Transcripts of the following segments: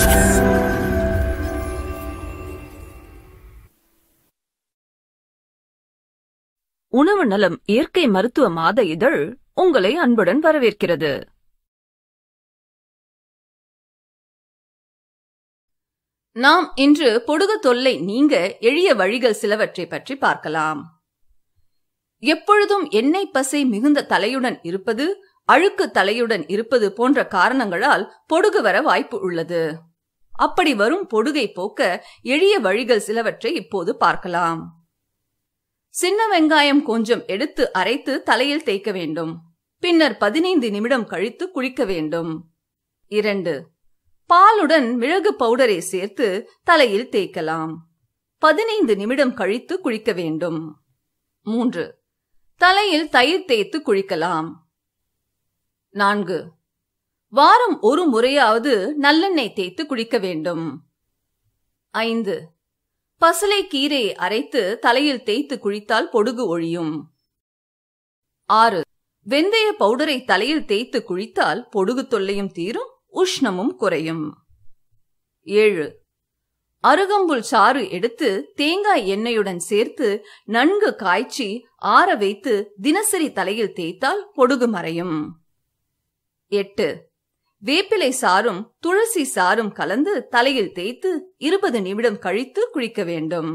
உணவு நலம் இயற்கை மருத்துவ மாத இதழ் உங்களை அன்புடன் வரவேற்கிறது நாம் இன்று பொடுகு தொல்லை நீங்க எளிய வழிகள் சிலவற்றை பற்றி பார்க்கலாம் எப்பொழுதும் எண்ணெய் பசை மிகுந்த தலையுடன் இருப்பது அழுக்கு தலையுடன் இருப்பது போன்ற காரணங்களால் பொடுகு வர வாய்ப்பு உள்ளது அப்படி வரும் பொடுகை போக்க எளிய வழிகள் சிலவற்றை இப்போது பார்க்கலாம் சின்ன வெங்காயம் கொஞ்சம் எடுத்து அரைத்து தலையில் தேய்க்க வேண்டும் பின்னர் பதினைந்து நிமிடம் கழித்து குளிக்க வேண்டும் இரண்டு பாலுடன் மிளகு பவுடரை சேர்த்து தலையில் தேய்க்கலாம் பதினைந்து நிமிடம் கழித்து குளிக்க வேண்டும் மூன்று தலையில் தயிர் தேய்த்து குளிக்கலாம் நான்கு வாரம் ஒரு முறையாவது நல்லெண்ணெய் தேய்த்து குளிக்க வேண்டும் ஐந்து பசலை கீரையை அரைத்து தலையில் தேய்த்து குளித்தால் பொடுகு ஒழியும் ஆறு வெந்தய பவுடரை தலையில் தேய்த்து குளித்தால் பொடுகு தொல்லையும் தீரும் உஷ்ணமும் குறையும் ஏழு அருகம்புல் சாறு எடுத்து தேங்காய் எண்ணெயுடன் சேர்த்து நன்கு காய்ச்சி ஆற வைத்து தினசரி தலையில் தேய்த்தால் பொடுகு மறையும் எட்டு வேப்பிலை சாறும் துளசி சாறும் கலந்து தலையில் தேய்த்து இருபது நிமிடம் கழித்து குளிக்க வேண்டும்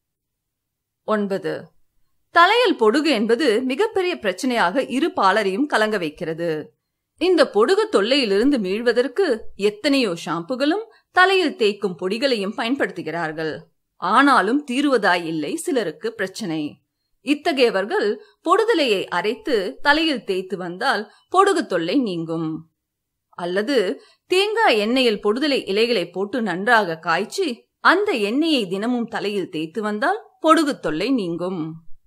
ஒன்பது தலையில் பொடுகு என்பது மிகப்பெரிய பிரச்சனையாக இரு பாலரையும் கலங்க வைக்கிறது இந்த பொடுகு தொல்லையிலிருந்து மீள்வதற்கு எத்தனையோ ஷாம்புகளும் தலையில் தேய்க்கும் பொடிகளையும் பயன்படுத்துகிறார்கள் ஆனாலும் தீருவதாய் இல்லை சிலருக்கு பிரச்சனை இத்தகையவர்கள் பொடுதலையை அரைத்து தலையில் தேய்த்து வந்தால் பொடுகு தொல்லை நீங்கும் அல்லது தேங்காய் எண்ணெயில் பொடுதலை இலைகளை போட்டு நன்றாக காய்ச்சி அந்த எண்ணெயை தினமும் தலையில் தேய்த்து வந்தால் பொடுகு தொல்லை நீங்கும்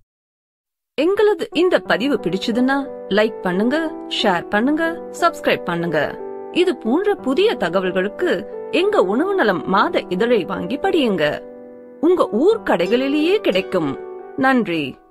எங்களது இந்த பதிவு பிடிச்சதுன்னா லைக் பண்ணுங்க ஷேர் பண்ணுங்க சப்ஸ்கிரைப் பண்ணுங்க இது போன்ற புதிய தகவல்களுக்கு எங்க உணவு நலம் மாத இதழை வாங்கி படியுங்க உங்க ஊர் கடைகளிலேயே கிடைக்கும் நன்றி